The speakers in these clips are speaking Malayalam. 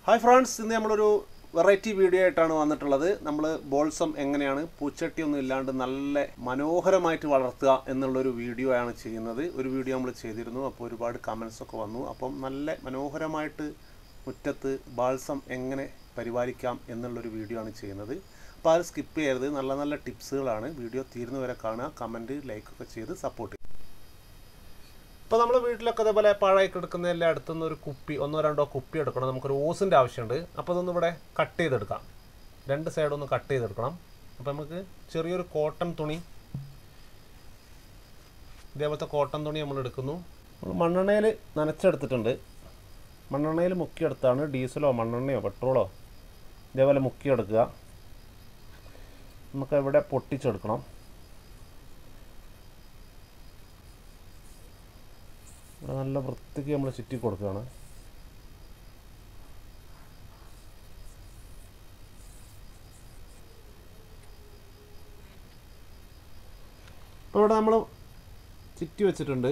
ഹായ് ഫ്രണ്ട്സ് ഇന്ന് നമ്മളൊരു വെറൈറ്റി വീഡിയോ ആയിട്ടാണ് വന്നിട്ടുള്ളത് നമ്മൾ ബോൾസം എങ്ങനെയാണ് പൂച്ചട്ടി ഒന്നും ഇല്ലാണ്ട് നല്ല മനോഹരമായിട്ട് വളർത്തുക എന്നുള്ളൊരു വീഡിയോ ആണ് ചെയ്യുന്നത് ഒരു വീഡിയോ നമ്മൾ ചെയ്തിരുന്നു അപ്പോൾ ഒരുപാട് കമൻസ് ഒക്കെ വന്നു അപ്പം നല്ല മനോഹരമായിട്ട് മുറ്റത്ത് ബാൾസം എങ്ങനെ പരിപാലിക്കാം എന്നുള്ളൊരു വീഡിയോ ആണ് ചെയ്യുന്നത് അപ്പോൾ അത് സ്കിപ്പ് ചെയ്യരുത് നല്ല നല്ല ടിപ്സുകളാണ് വീഡിയോ തീരുന്നവരെ കാണുക കമൻറ്റ് ലൈക്കൊക്കെ ചെയ്ത് സപ്പോർട്ട് ചെയ്യുക ഇപ്പോൾ നമ്മൾ വീട്ടിലൊക്കെ അതേപോലെ പാഴായി കിടക്കുന്നതിൻ്റെ അടുത്തുനിന്ന് ഒരു കുപ്പി ഒന്നോ രണ്ടോ കുപ്പി എടുക്കണം നമുക്കൊരു ഓസിൻ്റെ ആവശ്യമുണ്ട് അപ്പോൾ അതൊന്ന് ഇവിടെ കട്ട് ചെയ്തെടുക്കാം രണ്ട് സൈഡും ഒന്ന് കട്ട് ചെയ്തെടുക്കണം അപ്പോൾ നമുക്ക് ചെറിയൊരു കോട്ടൺ തുണി ഇതേപോലത്തെ കോട്ടൺ തുണി നമ്മൾ എടുക്കുന്നു നമ്മൾ മണ്ണെണ്ണയിൽ നനച്ചെടുത്തിട്ടുണ്ട് മണ്ണെണ്ണയിൽ മുക്കിയെടുത്താണ് ഡീസലോ മണ്ണെണ്ണയോ പെട്രോളോ ഇതേപോലെ മുക്കിയെടുക്കുക നമുക്ക് ഇവിടെ പൊട്ടിച്ചെടുക്കണം ഇവിടെ നല്ല വൃത്തിക്ക് നമ്മൾ ചുറ്റി കൊടുക്കുകയാണ് അപ്പോൾ ഇവിടെ നമ്മൾ ചുറ്റി വെച്ചിട്ടുണ്ട്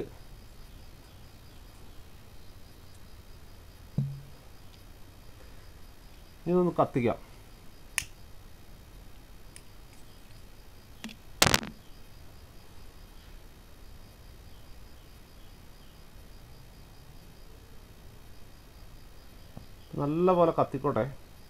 ഇതൊന്ന് കത്തിക്കാം നല്ല പോലെ കത്തിക്കോട്ടെ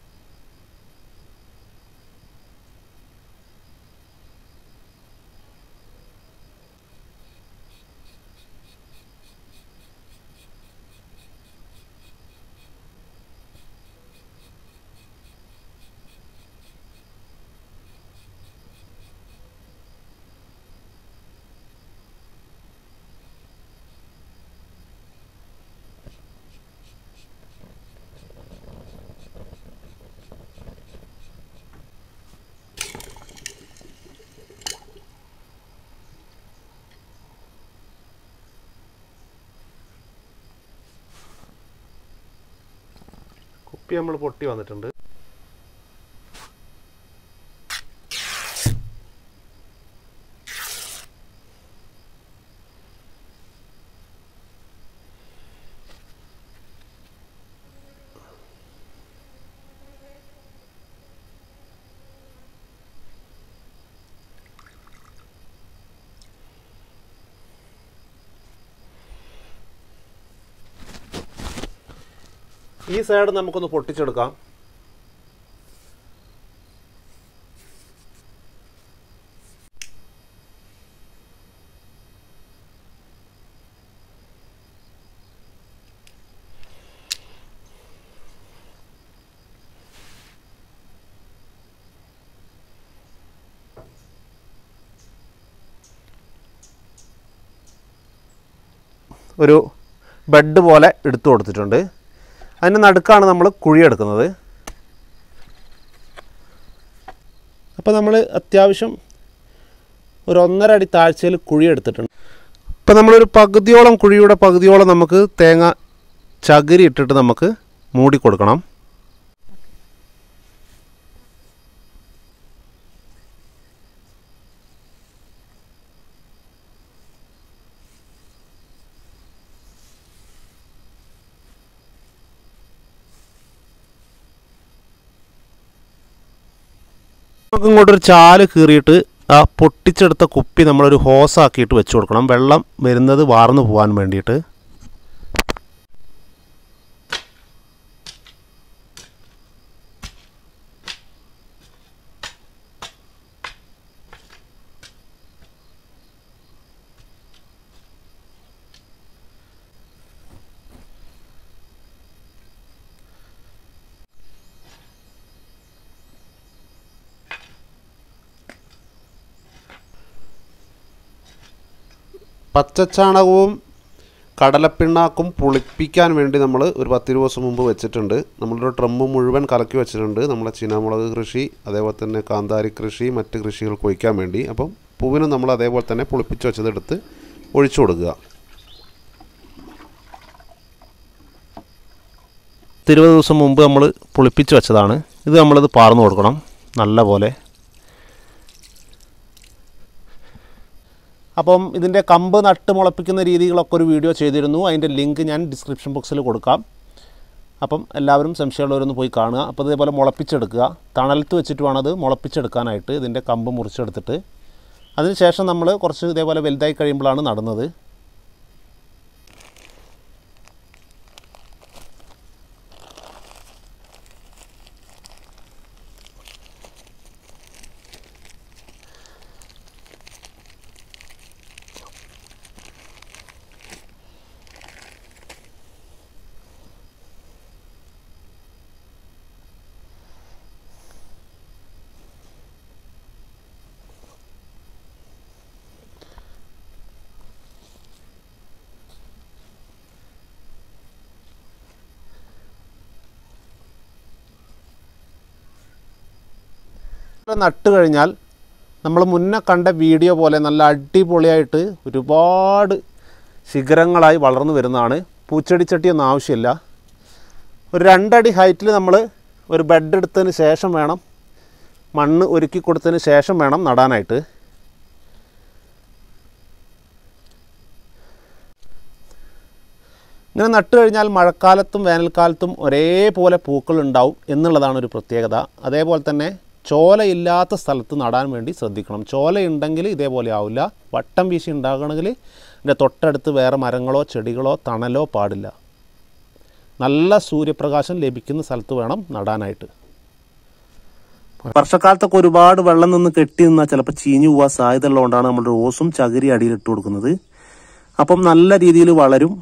കുപ്പി നമ്മൾ പൊട്ടി വന്നിട്ടുണ്ട് ഈ സൈഡ് നമുക്കൊന്ന് പൊട്ടിച്ചെടുക്കാം ഒരു ബെഡ് പോലെ എടുത്തു കൊടുത്തിട്ടുണ്ട് അതിൻ്റെ നടുക്കാണ് നമ്മൾ കുഴിയെടുക്കുന്നത് അപ്പോൾ നമ്മൾ അത്യാവശ്യം ഒരു ഒന്നര അടി താഴ്ചയിൽ കുഴി എടുത്തിട്ടുണ്ട് അപ്പോൾ നമ്മളൊരു പകുതിയോളം കുഴിയുടെ പകുതിയോളം നമുക്ക് തേങ്ങ ചകിരി ഇട്ടിട്ട് നമുക്ക് മൂടി കൊടുക്കണം നമുക്ക് ഇങ്ങോട്ടൊരു ചാല് കീറിയിട്ട് ആ പൊട്ടിച്ചെടുത്ത കുപ്പി നമ്മളൊരു ഹോസാക്കിയിട്ട് വെച്ച് കൊടുക്കണം വെള്ളം വരുന്നത് വാർന്നു പോകാൻ വേണ്ടിയിട്ട് പച്ചച്ചാണകവും കടലപ്പിണ്ണാക്കും പുളിപ്പിക്കാൻ വേണ്ടി നമ്മൾ ഒരു പത്ത് ദിവസം മുമ്പ് വെച്ചിട്ടുണ്ട് നമ്മളൊരു ട്രമ്മ് മുഴുവൻ കലക്കി വെച്ചിട്ടുണ്ട് നമ്മളെ ചീനാമുളക് കൃഷി അതേപോലെ തന്നെ കാന്താരി കൃഷി മറ്റ് കൃഷികൾക്ക് ഒഴിക്കാൻ വേണ്ടി അപ്പം പൂവിന് നമ്മൾ അതേപോലെ തന്നെ പുളിപ്പിച്ച് വെച്ചതെടുത്ത് ഒഴിച്ചു കൊടുക്കുക ഇരുപത് ദിവസം മുമ്പ് നമ്മൾ പുളിപ്പിച്ച് വെച്ചതാണ് ഇത് നമ്മളിത് പാർന്നു കൊടുക്കണം നല്ല പോലെ അപ്പം ഇതിൻ്റെ കമ്പ് നട്ട് മുളപ്പിക്കുന്ന രീതികളൊക്കെ ഒരു വീഡിയോ ചെയ്തിരുന്നു അതിൻ്റെ ലിങ്ക് ഞാൻ ഡിസ്ക്രിപ്ഷൻ ബോക്സിൽ കൊടുക്കാം അപ്പം എല്ലാവരും സംശയമുള്ളവരൊന്ന് പോയി കാണുക അപ്പോൾ ഇതേപോലെ മുളപ്പിച്ചെടുക്കുക തണലത്ത് വെച്ചിട്ട് വേണം അത് മുളപ്പിച്ചെടുക്കാനായിട്ട് ഇതിൻ്റെ കമ്പ് മുറിച്ചെടുത്തിട്ട് അതിനുശേഷം നമ്മൾ കുറച്ച് ഇതേപോലെ വലുതായി കഴിയുമ്പോഴാണ് നടുന്നത് നട്ട് കഴിഞ്ഞാൽ നമ്മൾ മുന്നേ കണ്ട വീഡിയോ പോലെ നല്ല അടിപൊളിയായിട്ട് ഒരുപാട് ശിഖരങ്ങളായി വളർന്നു വരുന്നതാണ് പൂച്ചെടിച്ചട്ടിയൊന്നും ആവശ്യമില്ല ഒരു രണ്ടടി ഹൈറ്റിൽ നമ്മൾ ഒരു ബെഡ് എടുത്തതിന് ശേഷം വേണം മണ്ണ് ഒരുക്കി കൊടുത്തതിന് ശേഷം വേണം നടാനായിട്ട് ഇങ്ങനെ നട്ട് കഴിഞ്ഞാൽ മഴക്കാലത്തും വേനൽക്കാലത്തും ഒരേപോലെ പൂക്കൾ ഉണ്ടാവും എന്നുള്ളതാണ് ഒരു പ്രത്യേകത അതേപോലെ തന്നെ ചോലയില്ലാത്ത സ്ഥലത്ത് നടാൻ വേണ്ടി ശ്രദ്ധിക്കണം ചോലയുണ്ടെങ്കിൽ ഇതേപോലെ ആവില്ല വട്ടം വീശി ഉണ്ടാകണമെങ്കിൽ ഇതിൻ്റെ തൊട്ടടുത്ത് വേറെ മരങ്ങളോ ചെടികളോ തണലോ പാടില്ല നല്ല സൂര്യപ്രകാശം ലഭിക്കുന്ന സ്ഥലത്ത് വേണം നടാനായിട്ട് വർഷക്കാലത്തൊക്കെ ഒരുപാട് വെള്ളം നിന്ന് കെട്ടി നിന്നാൽ ചിലപ്പോൾ ചീഞ്ഞു പോകാൻ സാധ്യത ഉള്ളതുകൊണ്ടാണ് നമ്മൾ റോസും ചകിരി അടിയിൽ ഇട്ട് കൊടുക്കുന്നത് അപ്പം നല്ല രീതിയിൽ വളരും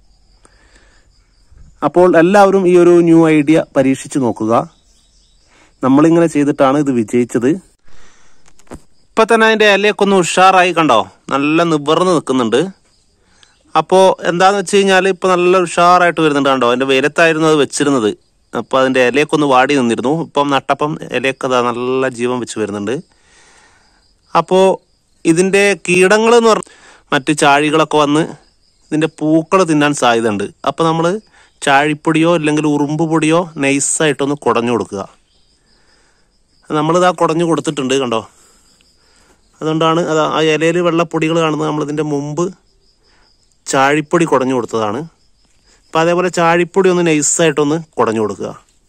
അപ്പോൾ എല്ലാവരും ഈ ഒരു ന്യൂ ഐഡിയ പരീക്ഷിച്ച് നോക്കുക നമ്മളിങ്ങനെ ചെയ്തിട്ടാണ് ഇത് വിജയിച്ചത് ഇപ്പൊ തന്നെ അതിന്റെ ഇലയൊക്കെ ഒന്ന് ഉഷാറായി കണ്ടോ നല്ല നിവർന്ന് നിൽക്കുന്നുണ്ട് അപ്പോൾ എന്താന്ന് വെച്ച് കഴിഞ്ഞാൽ ഇപ്പൊ നല്ല ഉഷാറായിട്ട് വരുന്നുണ്ട് കണ്ടോ അതിന്റെ വെയിലത്തായിരുന്നു അത് വെച്ചിരുന്നത് അപ്പോൾ അതിന്റെ ഇലയൊക്കെ ഒന്ന് വാടി നിന്നിരുന്നു ഇപ്പം നട്ടപ്പം ഇലയൊക്കെ ദാ നല്ല ജീവൻ വെച്ച് വരുന്നുണ്ട് അപ്പോൾ ഇതിന്റെ കീടങ്ങൾ എന്ന് പറഞ്ഞ മറ്റ് ചാഴികളൊക്കെ വന്ന് ഇതിന്റെ പൂക്കൾ തിന്നാൻ സാധ്യതയുണ്ട് അപ്പോൾ നമ്മൾ ചാഴിപ്പൊടിയോ അല്ലെങ്കിൽ ഉറുമ്പ് പൊടിയോ നൈസായിട്ടൊന്ന് കുടഞ്ഞു കൊടുക്കുക നമ്മളിതാ കുടഞ്ഞു കൊടുത്തിട്ടുണ്ട് കണ്ടോ അതുകൊണ്ടാണ് അത് ആ ഇലയിൽ വെള്ളപ്പൊടികൾ കാണുന്നത് നമ്മളിതിൻ്റെ മുമ്പ് ചാഴിപ്പൊടി കുടഞ്ഞു കൊടുത്തതാണ് അപ്പം അതേപോലെ ചാഴിപ്പൊടി ഒന്ന് നൈസായിട്ടൊന്ന് കുടഞ്ഞു കൊടുക്കുക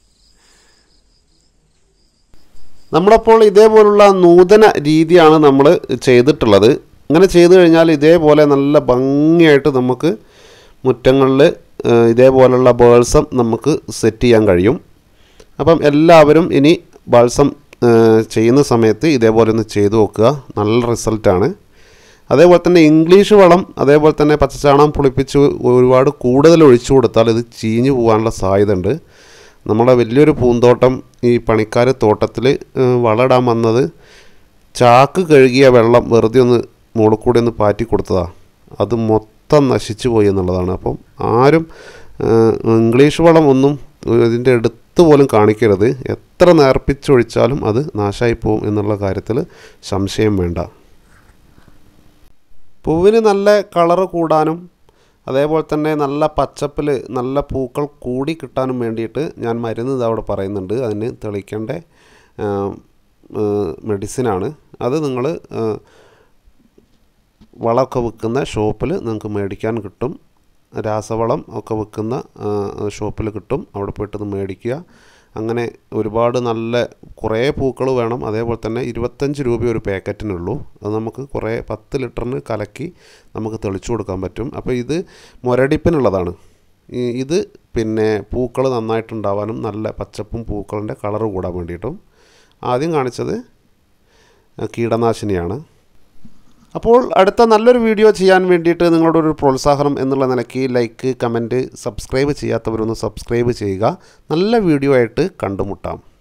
നമ്മളപ്പോൾ ഇതേപോലുള്ള നൂതന രീതിയാണ് നമ്മൾ ചെയ്തിട്ടുള്ളത് ഇങ്ങനെ ചെയ്തു കഴിഞ്ഞാൽ ഇതേപോലെ നല്ല ഭംഗിയായിട്ട് നമുക്ക് മുറ്റങ്ങളിൽ ഏഹ്, ഇതേപോലുള്ള ബേൾസം നമുക്ക് സെറ്റ് ചെയ്യാൻ കഴിയും അപ്പം എല്ലാവരും ഇനി ബാൾസം ഏഹ്, ചെയ്യുന്ന സമയത്ത് ഇതേപോലെ ഒന്ന് ചെയ്തു നോക്കുക നല്ല റിസൾട്ടാണ് അതേപോലെ തന്നെ ഇംഗ്ലീഷ് വളം അതേപോലെ തന്നെ പച്ചച്ചാണകം പുളിപ്പിച്ച് ഒരുപാട് കൂടുതൽ ഒഴിച്ചു കൊടുത്താൽ ഇത് ചീഞ്ഞു പോകാനുള്ള സാധ്യത ഉണ്ട് നമ്മുടെ വലിയൊരു പൂന്തോട്ടം ഈ പണിക്കാർ തോട്ടത്തിൽ വളമിടാൻ വന്നത് ചാക്ക് കഴുകിയ വെള്ളം വെറുതെ ഒന്ന് മുകളിൽ കൂടി ഒന്ന് പാറ്റി കൊടുത്തതാണ് അത് മൊത്തം നശിച്ചു പോയി എന്നുള്ളതാണ് അപ്പം ആരും ഏഹ്, ഇംഗ്ലീഷ് വളം ഒന്നും ഇതിൻ്റെ അടുത്ത് പോലും കാണിക്കരുത് എത്ര നേർപ്പിച്ചൊഴിച്ചാലും അത് നാശമായി പോകും എന്നുള്ള കാര്യത്തിൽ സംശയം വേണ്ട പൂവിന് നല്ല കളറ് കൂടാനും അതേപോലെ തന്നെ നല്ല പച്ചപ്പിൽ നല്ല പൂക്കൾ കൂടി കിട്ടാനും വേണ്ടിയിട്ട് ഞാൻ മരുന്ന് ഇത് അവിടെ പറയുന്നുണ്ട് അതിന് തെളിക്കേണ്ട മെഡിസിനാണ് അത് നിങ്ങൾ വളമൊക്കെ വിൽക്കുന്ന ഷോപ്പിൽ നിങ്ങൾക്ക് മേടിക്കാൻ കിട്ടും രാസവളം ഒക്കെ വിൽക്കുന്ന ഷോപ്പിൽ കിട്ടും അവിടെ പോയിട്ട് ഇത് മേടിക്കുക അങ്ങനെ ഒരുപാട് നല്ല കുറേ പൂക്കൾ വേണം അതേപോലെ തന്നെ ഇരുപത്തഞ്ച് രൂപ ഒരു പാക്കറ്റിനുള്ളൂ അത് നമുക്ക് കുറേ പത്ത് ലിറ്ററിന് കലക്കി നമുക്ക് തെളിച്ചു കൊടുക്കാൻ പറ്റും അപ്പോൾ ഇത് മുരടിപ്പിനുള്ളതാണ് ഈ ഇത് പിന്നെ പൂക്കൾ നന്നായിട്ടുണ്ടാവാനും നല്ല പച്ചപ്പും പൂക്കളിൻ്റെ കളറ് കൂടാൻ വേണ്ടിയിട്ടും ആദ്യം കാണിച്ചത് കീടനാശിനിയാണ് അപ്പോൾ അടുത്ത നല്ലൊരു വീഡിയോ ചെയ്യാൻ വേണ്ടിയിട്ട് നിങ്ങളുടെ ഒരു പ്രോത്സാഹനം എന്നുള്ള നിലയ്ക്ക് ലൈക്ക് കമൻറ്റ് സബ്സ്ക്രൈബ് ചെയ്യാത്തവരൊന്ന് സബ്സ്ക്രൈബ് ചെയ്യുക നല്ല വീഡിയോ ആയിട്ട് കണ്ടുമുട്ടാം